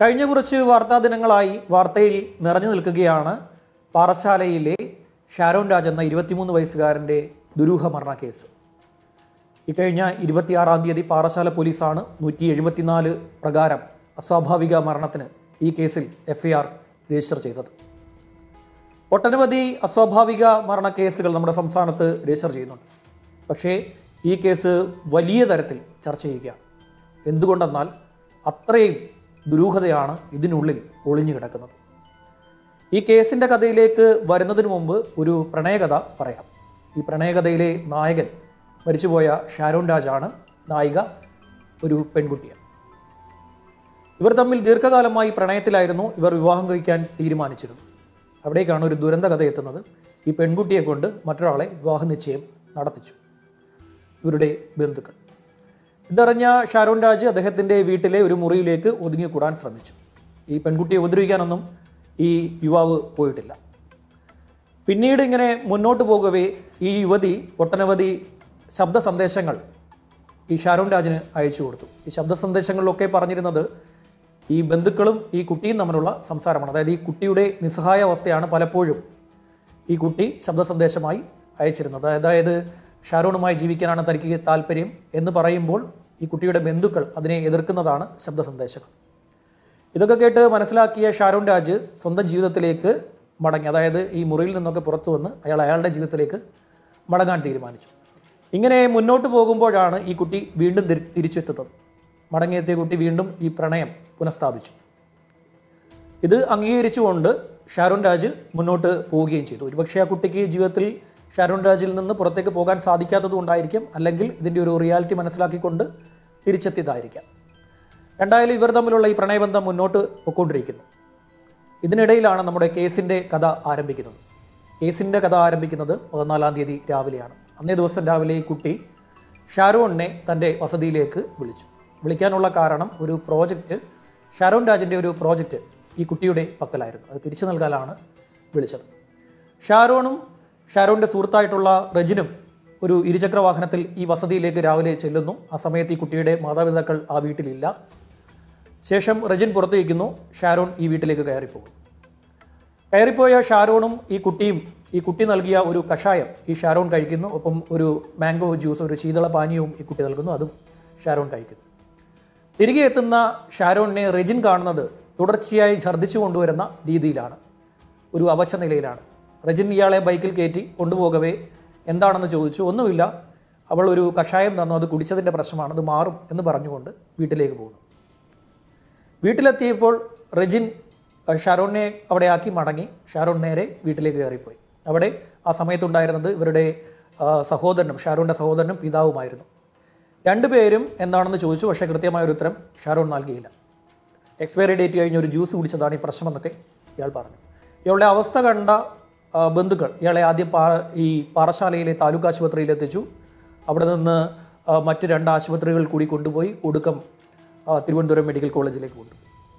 കഴിഞ്ഞ കുറച്ച് വാർത്താ ദിനങ്ങളായി വാർത്തയിൽ നിറഞ്ഞു നിൽക്കുകയാണ് പാറശാലയിലെ ഷാരോൺ രാജ് എന്ന ഇരുപത്തിമൂന്ന് വയസ്സുകാരൻ്റെ ദുരൂഹ മരണ കേസ് ഇക്കഴിഞ്ഞ ഇരുപത്തിയാറാം തീയതി പാറശാല പോലീസാണ് നൂറ്റി എഴുപത്തിനാല് പ്രകാരം അസ്വാഭാവിക മരണത്തിന് ഈ കേസിൽ എഫ്ഐആർ രജിസ്റ്റർ ചെയ്തത് ഒട്ടനവധി അസ്വാഭാവിക മരണ കേസുകൾ നമ്മുടെ സംസ്ഥാനത്ത് രജിസ്റ്റർ ചെയ്യുന്നുണ്ട് പക്ഷേ ഈ കേസ് വലിയ തരത്തിൽ ചർച്ച ചെയ്യുകയാണ് എന്തുകൊണ്ടെന്നാൽ അത്രയും ദുരൂഹതയാണ് ഇതിനുള്ളിൽ ഒളിഞ്ഞു കിടക്കുന്നത് ഈ കേസിൻ്റെ കഥയിലേക്ക് വരുന്നതിന് മുമ്പ് ഒരു പ്രണയകഥ പറയാം ഈ പ്രണയകഥയിലെ നായകൻ മരിച്ചുപോയ ഷാരോൺ രാജാണ് നായിക ഒരു പെൺകുട്ടിയാണ് ഇവർ തമ്മിൽ ദീർഘകാലമായി പ്രണയത്തിലായിരുന്നു ഇവർ വിവാഹം കഴിക്കാൻ തീരുമാനിച്ചിരുന്നു അവിടേക്കാണ് ഒരു ദുരന്ത കഥ എത്തുന്നത് ഈ പെൺകുട്ടിയെ കൊണ്ട് മറ്റൊരാളെ വിവാഹ നിശ്ചയം നടത്തിച്ചു ഇവരുടെ ബന്ധുക്കൾ ഇതറിഞ്ഞ ഷാരോൺ രാജ് അദ്ദേഹത്തിൻ്റെ വീട്ടിലെ ഒരു മുറിയിലേക്ക് ഒതുങ്ങിക്കൂടാൻ ശ്രമിച്ചു ഈ പെൺകുട്ടിയെ ഉപദ്രവിക്കാനൊന്നും ഈ യുവാവ് പോയിട്ടില്ല പിന്നീട് ഇങ്ങനെ മുന്നോട്ട് പോകവേ ഈ യുവതി ഒട്ടനവധി ശബ്ദ സന്ദേശങ്ങൾ ഈ ഷാരോൺ രാജിന് അയച്ചു കൊടുത്തു ഈ ശബ്ദ സന്ദേശങ്ങളിലൊക്കെ പറഞ്ഞിരുന്നത് ഈ ബന്ധുക്കളും ഈ കുട്ടിയും തമ്മിലുള്ള സംസാരമാണ് അതായത് ഈ കുട്ടിയുടെ നിസ്സഹായ അവസ്ഥയാണ് പലപ്പോഴും ഈ കുട്ടി ശബ്ദ സന്ദേശമായി അയച്ചിരുന്നത് അതായത് ഷാരോണുമായി ജീവിക്കാനാണ് തനിക്ക് താല്പര്യം എന്ന് പറയുമ്പോൾ ഈ കുട്ടിയുടെ ബന്ധുക്കൾ അതിനെ എതിർക്കുന്നതാണ് ശബ്ദ സന്ദേശങ്ങൾ ഇതൊക്കെ കേട്ട് മനസ്സിലാക്കിയ ഷാരോൺ രാജ് സ്വന്തം ജീവിതത്തിലേക്ക് മടങ്ങി അതായത് ഈ മുറിയിൽ നിന്നൊക്കെ പുറത്തു വന്ന് അയാൾ അയാളുടെ ജീവിതത്തിലേക്ക് മടങ്ങാൻ തീരുമാനിച്ചു ഇങ്ങനെ മുന്നോട്ട് പോകുമ്പോഴാണ് ഈ കുട്ടി വീണ്ടും തിരി- തിരിച്ചെത്തുന്നത് മടങ്ങിയെത്തിയ കുട്ടി വീണ്ടും ഈ പ്രണയം പുനഃസ്ഥാപിച്ചു ഇത് അംഗീകരിച്ചുകൊണ്ട് ഷാരോൺ രാജ് മുന്നോട്ട് പോവുകയും ചെയ്തു ഒരുപക്ഷെ ആ കുട്ടിക്ക് ജീവിതത്തിൽ ഷാരോൺ രാജിൽ നിന്ന് പുറത്തേക്ക് പോകാൻ സാധിക്കാത്തത് കൊണ്ടായിരിക്കും അല്ലെങ്കിൽ ഇതിൻ്റെ ഒരു റിയാലിറ്റി മനസ്സിലാക്കിക്കൊണ്ട് തിരിച്ചെത്തിയതായിരിക്കാം എന്തായാലും ഇവർ തമ്മിലുള്ള ഈ പ്രണയബന്ധം മുന്നോട്ട് പൊയ്ക്കൊണ്ടിരിക്കുന്നു ഇതിനിടയിലാണ് നമ്മുടെ കേസിൻ്റെ കഥ ആരംഭിക്കുന്നത് കേസിൻ്റെ കഥ ആരംഭിക്കുന്നത് പതിനാലാം തീയതി രാവിലെയാണ് അന്നേ ദിവസം രാവിലെ ഈ കുട്ടി ഷാരോണിനെ തൻ്റെ വസതിയിലേക്ക് വിളിച്ചു വിളിക്കാനുള്ള കാരണം ഒരു പ്രോജക്റ്റ് ഷാരോൺ രാജിൻ്റെ ഒരു പ്രോജക്റ്റ് ഈ കുട്ടിയുടെ പക്കലായിരുന്നു അത് തിരിച്ചു നൽകാനാണ് വിളിച്ചത് ഷാരോണും ഷാരോണിൻ്റെ സുഹൃത്തായിട്ടുള്ള റജിനും ഒരു ഇരുചക്ര വാഹനത്തിൽ ഈ വസതിയിലേക്ക് രാവിലെ ചെല്ലുന്നു ആ സമയത്ത് ഈ കുട്ടിയുടെ മാതാപിതാക്കൾ ആ വീട്ടിലില്ല ശേഷം റജിൻ പുറത്തേക്കുന്നു ഷാരോൺ ഈ വീട്ടിലേക്ക് കയറിപ്പോകും കയറിപ്പോയ ഷാരോണും ഈ കുട്ടിയും ഈ കുട്ടി നൽകിയ ഒരു കഷായം ഈ ഷാരോൺ കഴിക്കുന്നു ഒപ്പം ഒരു മാംഗോ ജ്യൂസ് ഒരു ശീതള പാനീയവും ഈ കുട്ടി നൽകുന്നു അതും ഷാരോൺ കഴിക്കുന്നു തിരികെ എത്തുന്ന ഷാരോണിനെ റെജിൻ കാണുന്നത് തുടർച്ചയായി ഛർദ്ദിച്ചു കൊണ്ടുവരുന്ന രീതിയിലാണ് ഒരു അവശ നിലയിലാണ് റെജിൻ ഇയാളെ ബൈക്കിൽ കയറ്റി കൊണ്ടുപോകവേ എന്താണെന്ന് ചോദിച്ചു ഒന്നുമില്ല അവൾ ഒരു കഷായം തന്നു അത് കുടിച്ചതിൻ്റെ പ്രശ്നമാണ് അത് മാറും എന്ന് പറഞ്ഞുകൊണ്ട് വീട്ടിലേക്ക് പോകുന്നു വീട്ടിലെത്തിയപ്പോൾ റെജിൻ അഹ് ഷാരോണിനെ അവിടെ ആക്കി മടങ്ങി ഷാരോൺ നേരെ വീട്ടിലേക്ക് കയറിപ്പോയി അവിടെ ആ സമയത്തുണ്ടായിരുന്നത് ഇവരുടെ ആ, സഹോദരനും ഷാരോണിൻ്റെ സഹോദരനും പിതാവുമായിരുന്നു രണ്ടുപേരും എന്താണെന്ന് ചോദിച്ചു പക്ഷേ കൃത്യമായ ഒരു ഉത്തരം ഷാരോൺ നൽകിയില്ല എക്സ്പയറി ഡേറ്റ് കഴിഞ്ഞ് ഒരു ജ്യൂസ് കുടിച്ചതാണ് ഈ പ്രശ്നമെന്നൊക്കെ ഇയാൾ പറഞ്ഞു ഇയാളുടെ അവസ്ഥ കണ്ട ആ, ബന്ധുക്കൾ ഇയാളെ ആദ്യം പാ ഈ പാറശാലയിലെ താലൂക്ക് ആശുപത്രിയിൽ എത്തിച്ചു അവിടെ നിന്ന് ആ, മറ്റ് രണ്ട് ആശുപത്രികൾ കൂടി കൊണ്ടുപോയി ഒടുക്കം ആ, തിരുവനന്തപുരം മെഡിക്കൽ കോളേജിലേക്ക് കൊണ്ടുപോയി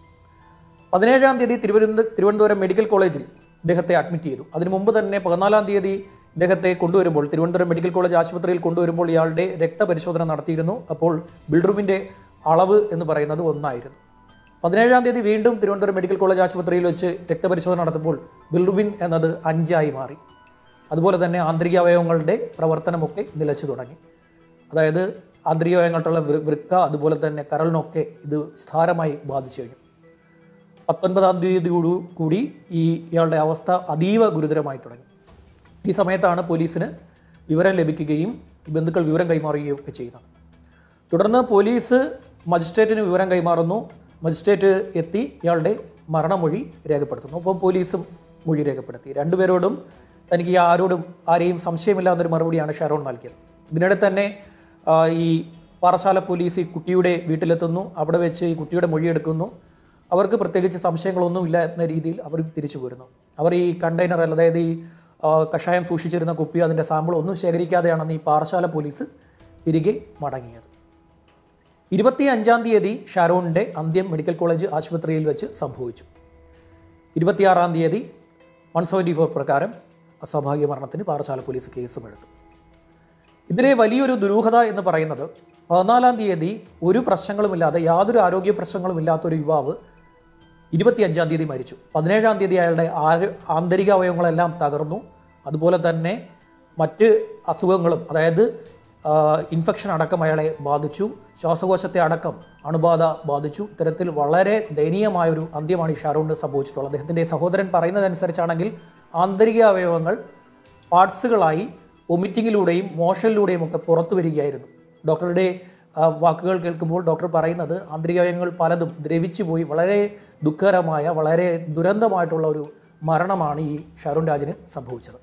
പതിനേഴാം തീയതി തിരുവനന്തപുരം തിരുവനന്തപുരം മെഡിക്കൽ കോളേജിൽ ഇദ്ദേഹത്തെ അഡ്മിറ്റ് ചെയ്തു അതിനു മുമ്പ് തന്നെ പതിനാലാം തീയതി ഇദ്ദേഹത്തെ കൊണ്ടുവരുമ്പോൾ തിരുവനന്തപുരം മെഡിക്കൽ കോളേജ് ആശുപത്രിയിൽ കൊണ്ടുവരുമ്പോൾ ഇയാളുടെ രക്തപരിശോധന നടത്തിയിരുന്നു അപ്പോൾ ബിൽഡ്രൂമിൻ്റെ അളവ് എന്ന് പറയുന്നത് ഒന്നായിരുന്നു പതിനേഴാം തീയതി വീണ്ടും തിരുവനന്തപുരം മെഡിക്കൽ കോളേജ് ആശുപത്രിയിൽ വെച്ച് രക്തപരിശോധന നടത്തുമ്പോൾ ബിൽറുബിൻ എന്നത് അഞ്ചായി മാറി അതുപോലെ തന്നെ ആന്തരിക അവയവങ്ങളുടെ പ്രവർത്തനമൊക്കെ നിലച്ചു തുടങ്ങി അതായത് ആന്തരിക അവയവങ്ങൾക്കുള്ള വൃ- വൃക്ക അതുപോലെ തന്നെ കരളിനൊക്കെ ഇത് സാരമായി ബാധിച്ചു കഴിഞ്ഞു പത്തൊൻപതാം തീയതി കൂടി- കൂടി ഈ ഇയാളുടെ അവസ്ഥ അതീവ ഗുരുതരമായി തുടങ്ങി ഈ സമയത്താണ് പോലീസിന് വിവരം ലഭിക്കുകയും ബന്ധുക്കൾ വിവരം കൈമാറുകയും ഒക്കെ ചെയ്യുന്നത് തുടർന്ന് പോലീസ് മജിസ്ട്രേറ്റിന് വിവരം കൈമാറുന്നു മജിസ്ട്രേറ്റ് എത്തി ഇയാളുടെ മരണമൊഴി രേഖപ്പെടുത്തുന്നു അപ്പോൾ പോലീസും മൊഴി രേഖപ്പെടുത്തി രണ്ടുപേരോടും തനിക്ക് ആരോടും ആരെയും സംശയമില്ലാന്നൊരു മറുപടിയാണ് ഷാരോൺ നൽകിയത് ഇതിനിടെ തന്നെ ആ, ഈ പാറശാല പോലീസ് ഈ കുട്ടിയുടെ വീട്ടിലെത്തുന്നു അവിടെ വെച്ച് ഈ കുട്ടിയുടെ മൊഴിയെടുക്കുന്നു അവർക്ക് പ്രത്യേകിച്ച് സംശയങ്ങളൊന്നുമില്ല എന്ന രീതിയിൽ അവർ തിരിച്ചു പോരുന്നു അവർ ഈ കണ്ടെയ്നർ അതായത് ഈ ആ, കഷായം സൂക്ഷിച്ചിരുന്ന കുപ്പി അതിൻ്റെ സാമ്പിൾ ഒന്നും ശേഖരിക്കാതെയാണെന്ന് ഈ പാറശാല പോലീസ് തിരികെ മടങ്ങിയത് ഇരുപത്തി അഞ്ചാം തീയതി ഷാരോണിൻ്റെ അന്ത്യം മെഡിക്കൽ കോളേജ് ആശുപത്രിയിൽ വെച്ച് സംഭവിച്ചു ഇരുപത്തിയാറാം തീയതി വൺ സെവൻറ്റി ഫോർ പ്രകാരം അസ്വാഭാവിക മരണത്തിന് പാറശാല പോലീസ് കേസും എടുത്തു ഇതിലെ വലിയൊരു ദുരൂഹത എന്ന് പറയുന്നത് പതിനാലാം തീയതി ഒരു പ്രശ്നങ്ങളുമില്ലാതെ യാതൊരു ആരോഗ്യ പ്രശ്നങ്ങളും ഇല്ലാത്ത ഒരു യുവാവ് ഇരുപത്തിയഞ്ചാം തീയതി മരിച്ചു പതിനേഴാം തീയതി അയാളുടെ ആര് ആന്തരിക അവയവങ്ങളെല്ലാം തകർന്നു അതുപോലെ തന്നെ മറ്റ് അസുഖങ്ങളും അതായത് ഇൻഫെക്ഷൻ അടക്കം അയാളെ ബാധിച്ചു ശ്വാസകോശത്തെ അടക്കം അണുബാധ ബാധിച്ചു ഇത്തരത്തിൽ വളരെ ദയനീയമായൊരു അന്ത്യമാണ് ഈ ഷാറൂണിന് സംഭവിച്ചിട്ടുള്ളത് അദ്ദേഹത്തിൻ്റെ സഹോദരൻ പറയുന്നതനുസരിച്ചാണെങ്കിൽ ആന്തരിക അവയവങ്ങൾ പാർട്സുകളായി വൊമിറ്റിങ്ങിലൂടെയും മോഷനിലൂടെയും ഒക്കെ പുറത്തു വരികയായിരുന്നു ഡോക്ടറുടെ ആ, വാക്കുകൾ കേൾക്കുമ്പോൾ ഡോക്ടർ പറയുന്നത് ആന്തരികാവയവങ്ങൾ പലതും ദ്രവിച്ചു പോയി വളരെ ദുഃഖകരമായ വളരെ ദുരന്തമായിട്ടുള്ള ഒരു മരണമാണ് ഈ ഷാരൂൺ രാജിന് സംഭവിച്ചത്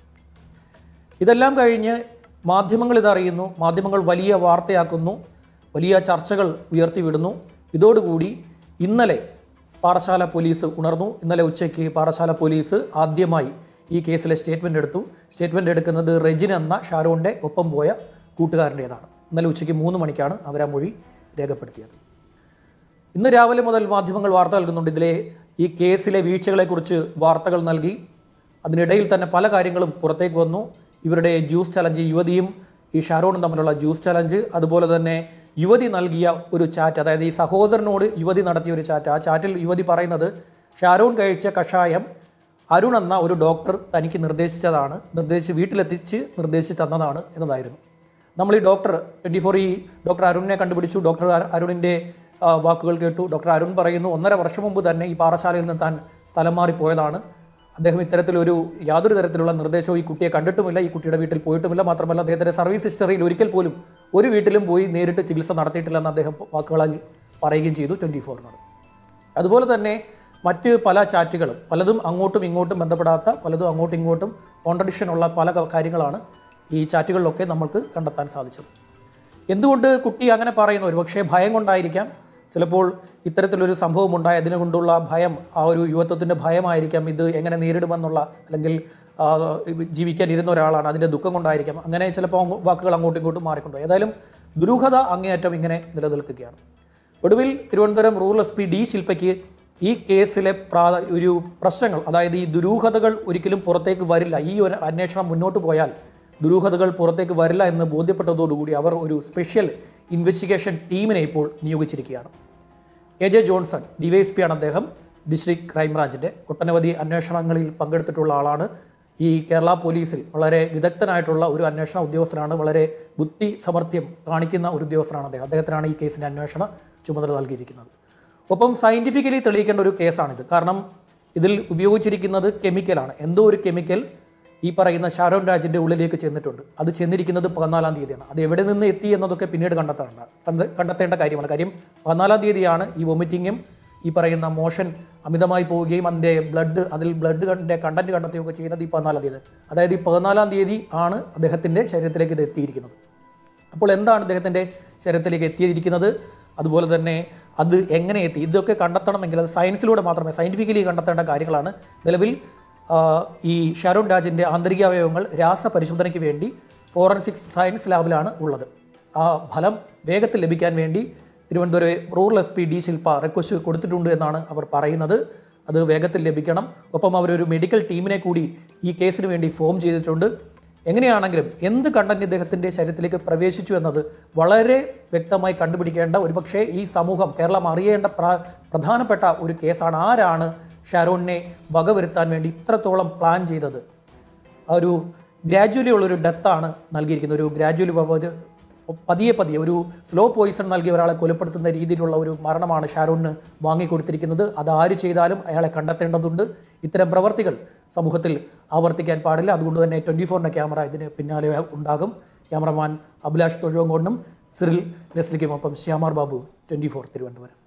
ഇതെല്ലാം കഴിഞ്ഞ് മാധ്യമങ്ങൾ ഇതറിയുന്നു മാധ്യമങ്ങൾ വലിയ വാർത്തയാക്കുന്നു വലിയ ചർച്ചകൾ ഉയർത്തിവിടുന്നു ഇതോടുകൂടി ഇന്നലെ പാറശാല പോലീസ് ഉണർന്നു ഇന്നലെ ഉച്ചയ്ക്ക് പാറശാല പോലീസ് ആദ്യമായി ഈ കേസിലെ സ്റ്റേറ്റ്മെൻ്റ് എടുത്തു സ്റ്റേറ്റ്മെൻ്റ് എടുക്കുന്നത് റെജിൻ എന്ന ഷാരൂണിൻ്റെ ഒപ്പം പോയ കൂട്ടുകാരൻ്റേതാണ് ഇന്നലെ ഉച്ചയ്ക്ക് മൂന്ന് മണിക്കാണ് അവർ ആ മൊഴി രേഖപ്പെടുത്തിയത് ഇന്ന് രാവിലെ മുതൽ മാധ്യമങ്ങൾ വാർത്ത നൽകുന്നുണ്ട് ഇതിലെ ഈ കേസിലെ വീഴ്ചകളെക്കുറിച്ച് വാർത്തകൾ നൽകി അതിനിടയിൽ തന്നെ പല കാര്യങ്ങളും പുറത്തേക്ക് വന്നു ഇവരുടെ ജ്യൂസ് ചലഞ്ച് യുവതിയും ഈ ഷാരോണും തമ്മിലുള്ള ജ്യൂസ് ചലഞ്ച് അതുപോലെ തന്നെ യുവതി നൽകിയ ഒരു ചാറ്റ് അതായത് ഈ സഹോദരനോട് യുവതി നടത്തിയ ഒരു ചാറ്റ് ആ ചാറ്റിൽ യുവതി പറയുന്നത് ഷാരോൺ കഴിച്ച കഷായം അരുൺ എന്ന ഒരു ഡോക്ടർ തനിക്ക് നിർദ്ദേശിച്ചതാണ് നിർദ്ദേശിച്ച് വീട്ടിലെത്തിച്ച് നിർദ്ദേശിച്ച് തന്നതാണ് എന്നതായിരുന്നു നമ്മൾ ഈ ഡോക്ടർ ട്വൻറ്റി ഫോർ ഈ ഡോക്ടർ അരുണിനെ കണ്ടുപിടിച്ചു ഡോക്ടർ അരു- അരുണിൻ്റെ ആ, വാക്കുകൾ കേട്ടു ഡോക്ടർ അരുൺ പറയുന്നു ഒന്നര വർഷം മുമ്പ് തന്നെ ഈ പാറശാലയിൽ നിന്ന് താൻ സ്ഥലം മാറിപ്പോയതാണ് അദ്ദേഹം ഇത്തരത്തിലൊരു യാതൊരു തരത്തിലുള്ള നിർദ്ദേശവും ഈ കുട്ടിയെ കണ്ടിട്ടുമില്ല ഈ കുട്ടിയുടെ വീട്ടിൽ പോയിട്ടുമില്ല മാത്രമല്ല അദ്ദേഹത്തിൻ്റെ സർവീസ് ഹിസ്റ്ററിയിൽ ഒരിക്കൽ പോലും ഒരു വീട്ടിലും പോയി നേരിട്ട് ചികിത്സ നടത്തിയിട്ടില്ലെന്ന് അദ്ദേഹം വാക്കുകളാൽ പറയുകയും ചെയ്തു ട്വൻറ്റി ഫോറിനോട് അതുപോലെ തന്നെ മറ്റ് പല ചാറ്റുകളും പലതും അങ്ങോട്ടും ഇങ്ങോട്ടും ബന്ധപ്പെടാത്ത പലതും അങ്ങോട്ടും ഇങ്ങോട്ടും കോൺട്രഡിക്ഷൻ ഉള്ള പല ക- കാര്യങ്ങളാണ് ഈ ചാറ്റുകളിലൊക്കെ നമുക്ക് കണ്ടെത്താൻ സാധിച്ചത് എന്തുകൊണ്ട് കുട്ടി അങ്ങനെ പറയുന്നു ഒരുപക്ഷേ ഭയം കൊണ്ടായിരിക്കാം ചിലപ്പോൾ ഇത്തരത്തിലൊരു സംഭവം ഉണ്ടായി അതിനെ കൊണ്ടുള്ള ഭയം ആ ഒരു യുവത്വത്തിൻ്റെ ഭയമായിരിക്കാം ഇത് എങ്ങനെ നേരിടുമെന്നുള്ള അല്ലെങ്കിൽ ആ, ജീവിക്കാൻ ഇരുന്ന ഒരാളാണ് അതിൻ്റെ ദുഃഖം കൊണ്ടായിരിക്കാം അങ്ങനെ ചിലപ്പോൾ അങ്ങ് വാക്കുകൾ അങ്ങോട്ടും ഇങ്ങോട്ടും മാറിക്കൊണ്ടു ഏതായാലും ദുരൂഹത അങ്ങേയറ്റം ഇങ്ങനെ നിലനിൽക്കുകയാണ് ഒടുവിൽ Thiruvananthapuram rural S P D ശില്പയ്ക്ക് ഈ കേസിലെ പ്രാ ഒരു പ്രശ്നങ്ങൾ അതായത് ഈ ദുരൂഹതകൾ ഒരിക്കലും പുറത്തേക്ക് വരില്ല ഈ ഒരു അന്വേഷണം മുന്നോട്ട് പോയാൽ ദുരൂഹതകൾ പുറത്തേക്ക് വരില്ല എന്ന് ബോധ്യപ്പെട്ടതോടുകൂടി അവർ ഒരു സ്പെഷ്യൽ ഇൻവെസ്റ്റിഗേഷൻ ടീമിനെ ഇപ്പോൾ നിയോഗിച്ചിരിക്കുകയാണ് കെ ജെ ജോൺസൺ ഡിവൈഎസ്പി ആണ് അദ്ദേഹം ഡിസ്ട്രിക്ട് ക്രൈംബ്രാഞ്ചിൻ്റെ ഒട്ടനവധി അന്വേഷണങ്ങളിൽ പങ്കെടുത്തിട്ടുള്ള ആളാണ് ഈ കേരള പോലീസിൽ വളരെ വിദഗ്ധനായിട്ടുള്ള ഒരു അന്വേഷണ ഉദ്യോഗസ്ഥനാണ് വളരെ ബുദ്ധി സമർത്ഥ്യം കാണിക്കുന്ന ഒരു ഉദ്യോഗസ്ഥനാണ് അദ്ദേഹം അദ്ദേഹത്തിനാണ് ഈ കേസിൻ്റെ അന്വേഷണ ചുമതല നൽകിയിരിക്കുന്നത് ഒപ്പം സയൻറ്റിഫിക്കലി തെളിയിക്കേണ്ട ഒരു കേസാണിത് കാരണം ഇതിൽ ഉപയോഗിച്ചിരിക്കുന്നത് കെമിക്കലാണ് എന്തോ ഒരു കെമിക്കൽ ഈ പറയുന്ന ഷാരോൺ രാജിൻ്റെ ഉള്ളിലേക്ക് ചെന്നിട്ടുണ്ട് അത് ചെന്നിരിക്കുന്നത് പതിനാലാം തീയതിയാണ് അത് എവിടെ നിന്ന് എത്തി എന്നതൊക്കെ പിന്നീട് കണ്ടെത്തേണ്ട കണ്ട- കണ്ടെത്തേണ്ട കാര്യമാണ് കാര്യം പതിനാലാം തീയതിയാണ് ഈ വൊമിറ്റിങ്ങും ഈ പറയുന്ന മോഷൻ അമിതമായി പോവുകയും അതിൻ്റെ ബ്ലഡ് അതിൽ ബ്ലഡ് കണ്ടന്റ് കണ്ടെത്തുകയൊക്കെ ചെയ്യുന്നത് ഈ പതിനാലാം തീയതി അതായത് ഈ പതിനാലാം തീയതി ആണ് അദ്ദേഹത്തിൻ്റെ ശരീരത്തിലേക്ക് ഇത് എത്തിയിരിക്കുന്നത് അപ്പോൾ എന്താണ് അദ്ദേഹത്തിൻ്റെ ശരീരത്തിലേക്ക് എത്തിയിരിക്കുന്നത് അതുപോലെ തന്നെ അത് എങ്ങനെ എത്തി ഇതൊക്കെ കണ്ടെത്തണമെങ്കിൽ അത് സയൻസിലൂടെ മാത്രമേ സയൻറ്റിഫിക്കലി കണ്ടെത്തേണ്ട കാര്യങ്ങളാണ് നിലവിൽ ആ, ഈ ഷാരോൺ രാജിൻ്റെ ആന്തരിക അവയവങ്ങൾ രാസപരിശോധനയ്ക്ക് വേണ്ടി ഫോറൻസിക് സയൻസ് ലാബിലാണ് ഉള്ളത് ആ ഫലം വേഗത്തിൽ ലഭിക്കാൻ വേണ്ടി Thiruvananthapuram rural S P D Shilpa request കൊടുത്തിട്ടുണ്ട് എന്നാണ് അവർ പറയുന്നത് അത് വേഗത്തിൽ ലഭിക്കണം ഒപ്പം അവരൊരു മെഡിക്കൽ ടീമിനെ കൂടി ഈ കേസിന് വേണ്ടി ഫോം ചെയ്തിട്ടുണ്ട് എങ്ങനെയാണെങ്കിലും എന്ത് കണ്ടന്റ് ഇദ്ദേഹത്തിൻ്റെ ശരീരത്തിലേക്ക് പ്രവേശിച്ചു എന്നത് വളരെ വ്യക്തമായി കണ്ടുപിടിക്കേണ്ട ഒരുപക്ഷെ ഈ സമൂഹം കേരളം അറിയേണ്ട പ്ര- പ്രധാനപ്പെട്ട ഒരു കേസാണ് ആരാണ് ഷാരോണിനെ വകവരുത്താൻ വേണ്ടി ഇത്രത്തോളം പ്ലാൻ ചെയ്തത് ആ ഒരു ഗ്രാജുവലി ഉള്ളൊരു ഡെത്താണ് നൽകിയിരിക്കുന്നത് ഒരു ഗ്രാജുവലി ഒരു പതിയെ പതിയെ ഒരു സ്ലോ പോയിസൺ നൽകി ഒരാളെ കൊലപ്പെടുത്തുന്ന രീതിയിലുള്ള ഒരു മരണമാണ് ഷാരൂണിന് വാങ്ങിക്കൊടുത്തിരിക്കുന്നത് അത് ആര് ചെയ്താലും അയാളെ കണ്ടെത്തേണ്ടതുണ്ട് ഇത്തരം പ്രവർത്തികൾ സമൂഹത്തിൽ ആവർത്തിക്കാൻ പാടില്ല അതുകൊണ്ട് തന്നെ ട്വൻറ്റി ഫോറിൻ്റെ ക്യാമറ ഇതിന് പിന്നാലെ ഉണ്ടാകും ക്യാമറമാൻ അഭിലാഷ് തൊഴുവങ്കോടിനും സിറിൽ നെസ്ലിക്കുമൊപ്പം ശ്യാമാർ ബാബു ട്വൻറ്റി ഫോർ തിരുവനന്തപുരം